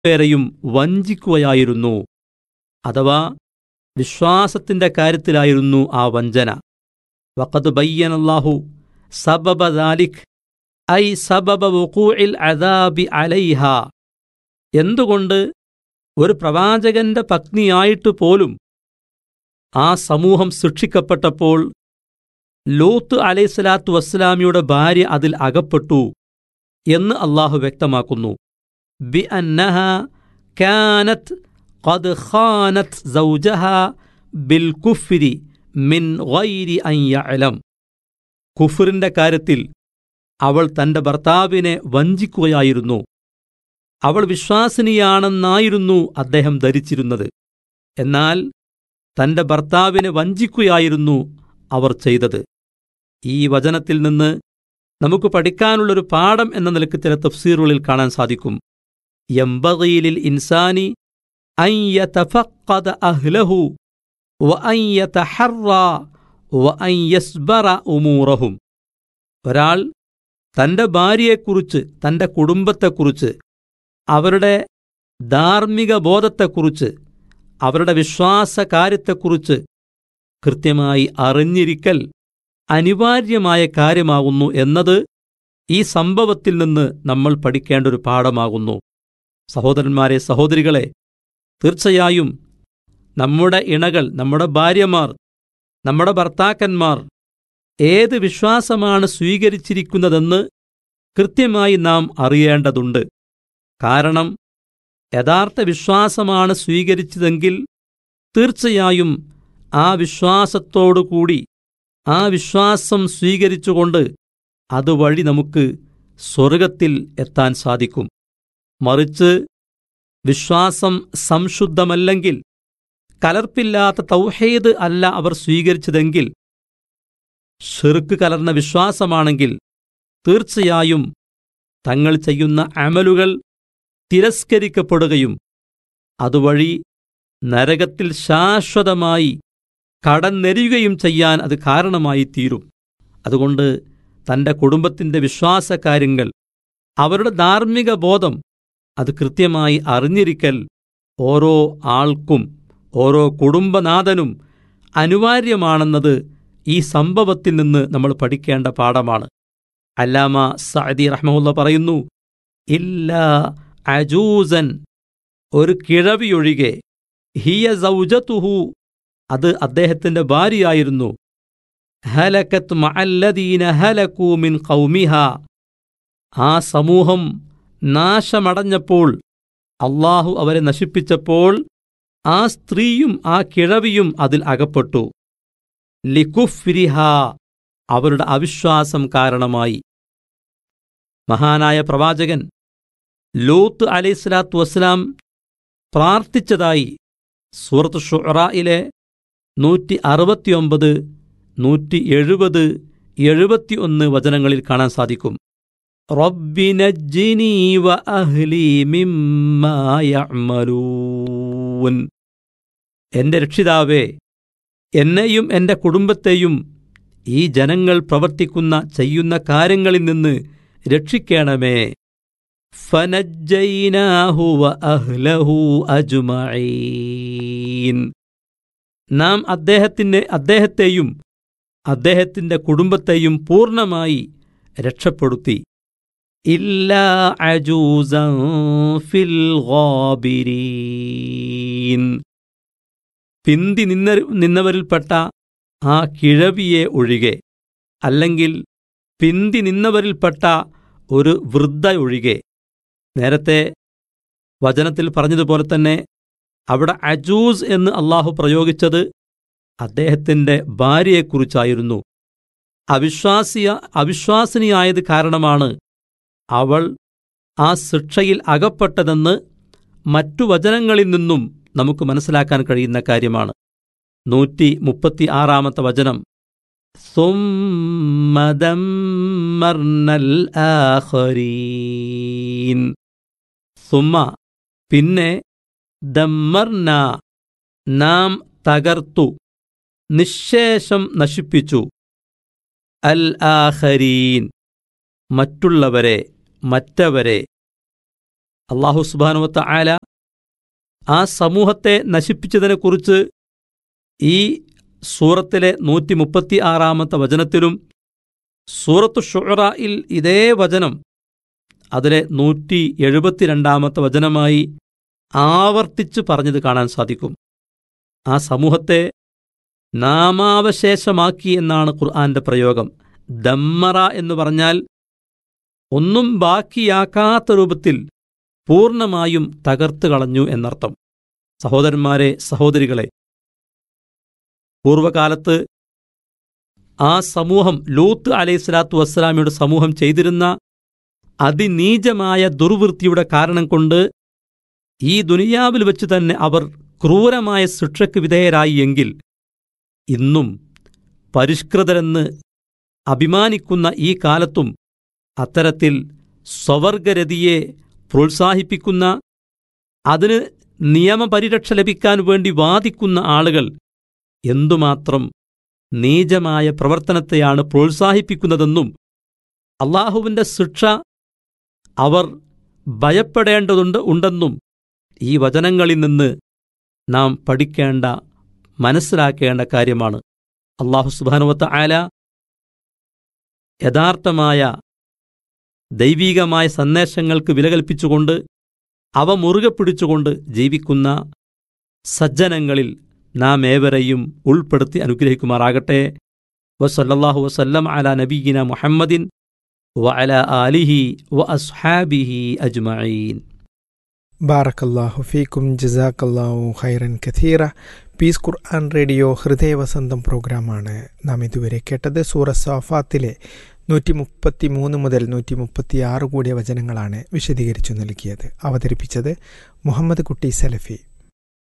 പേരെയും വഞ്ചിക്കുകയായിരുന്നു അഥവാ വിശ്വാസത്തിന്റെ കാര്യത്തിലായിരുന്നു ആ വഞ്ചന വഖദ് ബയ്യനല്ലാഹു സബബ ദാലിക് ഐ സബബ വുഖൂഇൽ അദാബി അലൈഹ എന്തുകൊണ്ട് ഒരു പ്രവാചകന്റെ പത്നിയായിട്ട് പോലും ആ സമൂഹം ശിക്ഷിക്കപ്പെട്ടപ്പോൾ ലൂത്ത് അലൈഹിസ്സലാത്തു വസ്സലാമിയുടെ ഭാര്യ അതിൽ അകപ്പെട്ടു എന്ന് അള്ളാഹു വ്യക്തമാക്കുന്നു ബി അന്നഹ കാനത്ത് قد خانت زوجها بالكفر من غير أن يعلم കുഫറിന്റെ കാര്യത്തിൽ അവൾ തന്റെ ഭർത്താവിനെ വഞ്ചിക്കുകയായിരുന്നു അവൾ വിശ്വാസിനിയാണെന്നായിരുന്നു അദ്ദേഹം ധരിച്ചിരുന്നത് എന്നാൽ തന്റെ ഭർത്താവിനെ വഞ്ചിക്കുകയായിരുന്നു അവർ ചെയ്തത് ഈ വചനത്തിൽ നിന്ന് നമുക്ക് പഠിക്കാനുള്ളൊരു പാഠം എന്ന നിലക്ക് ചില തഫ്സീറുകളിൽ കാണാൻ സാധിക്കും യംബഗീലിൽ ഇൻസാനി أن يتفقد أهله وأن يتحرى وأن يصبر أمورهم ഒരാൾ തന്റെ ഭാര്യയെക്കുറിച്ച് തന്റെ കുടുംബത്തെക്കുറിച്ച് അവരുടെ ധാർമ്മിക ബോധത്തെക്കുറിച്ച് അവരുടെ വിശ്വാസകാര്യത്തെക്കുറിച്ച് കൃത്യമായി അറിഞ്ഞിരിക്കൽ അനിവാര്യമായ കാര്യമാകുന്നു എന്നത് ഈ സംഭവത്തിൽ നിന്ന് നമ്മൾ പഠിക്കേണ്ട ഒരു പാഠമാകുന്നു സഹോദരന്മാരെ സഹോദരികളെ തീർച്ചയായും നമ്മുടെ ഇണകൾ നമ്മുടെ ഭാര്യമാർ നമ്മുടെ ഭർത്താക്കന്മാർ ഏത് വിശ്വാസമാണ് സ്വീകരിച്ചിരിക്കുന്നതെന്ന് കൃത്യമായി നാം അറിയേണ്ടതുണ്ട് കാരണം യഥാർത്ഥ വിശ്വാസമാണ് സ്വീകരിച്ചതെങ്കിൽ തീർച്ചയായും ആ വിശ്വാസത്തോടുകൂടി ആ വിശ്വാസം സ്വീകരിച്ചുകൊണ്ട് അതുവഴി നമുക്ക് സ്വർഗത്തിൽ എത്താൻ സാധിക്കും മറിച്ച് വിശ്വാസം സംശുദ്ധമല്ലെങ്കിൽ കലർപ്പില്ലാത്ത തൗഹീദ് അല്ല അവർ സ്വീകരിച്ചതെങ്കിൽ ഷിർക്ക് കലർന്ന വിശ്വാസമാണെങ്കിൽ തീർച്ചയായും തങ്ങൾ ചെയ്യുന്ന അമലുകൾ തിരസ്കരിക്കപ്പെടുകയും അതുവഴി നരകത്തിൽ ശാശ്വതമായി കടന്നെരിയുകയും ചെയ്യാൻ അത് കാരണമായി തീരും അതുകൊണ്ട് തന്റെ കുടുംബത്തിന്റെ വിശ്വാസകാര്യങ്ങൾ അവരുടെ ധാർമ്മിക ബോധം അത് കൃത്യമായി അറിഞ്ഞിരിക്കൽ ഓരോ ആൾക്കും ഓരോ കുടുംബനാഥനും അനിവാര്യമാണെന്നത് ഈ സംഭവത്തിൽ നിന്ന് നമ്മൾ പഠിക്കേണ്ട പാഠമാണ് അല്ലാമ സഅദി റഹ്മുല്ല പറയുന്നു ഇല്ല അജൂസൻ ഒരു കിഴവിയൊഴികെ ഹിയ സൗജത്തുഹു അത് അദ്ദേഹത്തിന്റെ ഭാര്യയായിരുന്നു ഹലക്കത്ത് മഅല്ലദീന ഹലക്കൂ മിൻ ഖൗമിഹ ആ സമൂഹം നാശമടഞ്ഞപ്പോൾ അള്ളാഹു അവരെ നശിപ്പിച്ചപ്പോൾ ആ സ്ത്രീയും ആ കിഴവിയും അതിൽ അകപ്പെട്ടു ലിഖുഫ്രിഹ അവരുടെ അവിശ്വാസം കാരണമായി മഹാനായ പ്രവാചകൻ ലൂത്ത് അലൈഹിസ്ലാത്തു വസ്സലാം പ്രാർത്ഥിച്ചതായി സൂറത്ത് ഷുറായിലെ നൂറ്റി അറുപത്തിയൊമ്പത് നൂറ്റി എഴുപത് എഴുപത്തിയൊന്ന് വചനങ്ങളിൽ കാണാൻ സാധിക്കും റബ്ബി നജ്ജിനി വ അഹ്ലി മിമ്മാ യഅ്മലൂൻ എന്റെ രക്ഷിതാവേ എന്നെയും എന്റെ കുടുംബത്തെയും ഈ ജനങ്ങൾ പ്രവർത്തിക്കുന്ന ചെയ്യുന്ന കാര്യങ്ങളിൽ നിന്ന് രക്ഷിക്കണമേ ഫനജ്ജൈനാഹു വ അഹ്ലഹു അജ്മഈൻ നാം അദ്ദേഹത്തിൻ്റെ അദ്ദേഹത്തെയും അദ്ദേഹത്തിന്റെ കുടുംബത്തെയും പൂർണ്ണമായി രക്ഷപ്പെടുത്തി ഇല്ലാ അജൂസൻ ഫിൽ ഗാബിരീൻ പിന്തി നിന്ന നിന്നവരിൽപ്പെട്ട ആ കിഴവിയെ ഒഴികെ അല്ലെങ്കിൽ പിന്തി നിന്നവരിൽപ്പെട്ട ഒരു വൃദ്ധ ഒഴികെ നേരത്തെ വചനത്തിൽ പറഞ്ഞതുപോലെ തന്നെ അവിടെ അജൂസ് എന്ന് അള്ളാഹു പ്രയോഗിച്ചത് അദ്ദേഹത്തിന്റെ ഭാര്യയെക്കുറിച്ചായിരുന്നു അവിശ്വാസിയ അവിശ്വാസിനിയായത് കാരണമാണ് അവൾ ആ ശിക്ഷയിൽ അകപ്പെട്ടതെന്ന് മറ്റു വചനങ്ങളിൽ നിന്നും നമുക്ക് മനസ്സിലാക്കാൻ കഴിയുന്ന കാര്യമാണ് നൂറ്റി മുപ്പത്തി ആറാമത്തെ വചനം സുമ്മദമ്മർനൽ ആഖരീൻ സുമ്മ പിന്നെ ദമ്മർന നാം തകർത്തു നിശേഷം നശിപ്പിച്ചു അൽ ആഖരീൻ മറ്റുള്ളവരെ മറ്റവരെ അള്ളാഹു സുബാനുവത്ത ആല ആ സമൂഹത്തെ നശിപ്പിച്ചതിനെക്കുറിച്ച് ഈ സൂറത്തിലെ നൂറ്റി മുപ്പത്തി ആറാമത്തെ വചനത്തിലും സൂറത്തു ഷുറയിൽ ഇതേ വചനം അതിലെ നൂറ്റി എഴുപത്തിരണ്ടാമത്തെ വചനമായി ആവർത്തിച്ച് പറഞ്ഞത് കാണാൻ സാധിക്കും ആ സമൂഹത്തെ നാമാവശേഷമാക്കി എന്നാണ് ഖുർആന്റെ പ്രയോഗം ദമ്മറ എന്ന് പറഞ്ഞാൽ ഒന്നും ബാക്കിയാക്കാത്ത രൂപത്തിൽ പൂർണ്ണമായും തകർത്ത് കളഞ്ഞു എന്നർത്ഥം സഹോദരന്മാരെ സഹോദരികളെ പൂർവകാലത്ത് ആ സമൂഹം ലൂത്ത് അലൈഹിസ്ലാത്തു വസ്സലാമിയുടെ സമൂഹം ചെയ്തിരുന്ന അതിനീചമായ ദുർവൃത്തിയുടെ കാരണം കൊണ്ട് ഈ ദുനിയാവിൽ വെച്ച് തന്നെ അവർ ക്രൂരമായ ശിക്ഷയ്ക്ക് വിധേയരായി എങ്കിൽ ഇന്നും പരിഷ്കൃതരെന്ന് അഭിമാനിക്കുന്ന ഈ കാലത്തും അത്തരത്തിൽ സ്വവർഗരതിയെ പ്രോത്സാഹിപ്പിക്കുന്ന അതിന് നിയമപരിരക്ഷ ലഭിക്കാൻ വേണ്ടി വാദിക്കുന്ന ആളുകൾ എന്തുമാത്രം നീചമായ പ്രവർത്തനത്തെയാണ് പ്രോത്സാഹിപ്പിക്കുന്നതെന്നും അള്ളാഹുവിൻ്റെ ശിക്ഷ അവർ ഭയപ്പെടേണ്ടതുണ്ട് ഉണ്ടെന്നും ഈ വചനങ്ങളിൽ നിന്ന് നാം പഠിക്കേണ്ട മനസ്സിലാക്കേണ്ട കാര്യമാണ് അള്ളാഹു സുബാനുവത്ത ആല യഥാർത്ഥമായ ദൈവീകമായ സന്ദേശങ്ങൾക്ക് വില കൽപ്പിച്ചുകൊണ്ട് അവ മുറുകെ പിടിച്ചുകൊണ്ട് ജീവിക്കുന്ന സജ്ജനങ്ങളിൽ നാം ഏവരെയും ഉൾപ്പെടുത്തി അനുഗ്രഹിക്കുമാറാകട്ടെ വസല്ലാഹു വസല്ലം അല നബീന മുഹമ്മദിൻ വ അല ആലിഹി വ അസ്ഹാബിഹി അജ്മഈൻ ബാറക്കല്ലാഹു ഫീക്കും ജസാക്കല്ലാഹു ഖൈറൻ കഥീറ പീസ് ഖുർആൻ റേഡിയോ ഹൃദയവസന്തം പ്രോഗ്രാമാണ് നാം ഇതുവരെ കേട്ടത് സൂറ സാഫാത്തിലെ നൂറ്റി മുപ്പത്തി മൂന്ന് മുതൽ നൂറ്റി മുപ്പത്തി ആറ് കൂടിയ വചനങ്ങളാണ് വിശദീകരിച്ചു നൽകിയത് അവതരിപ്പിച്ചത് മുഹമ്മദ് കുട്ടി സലഫി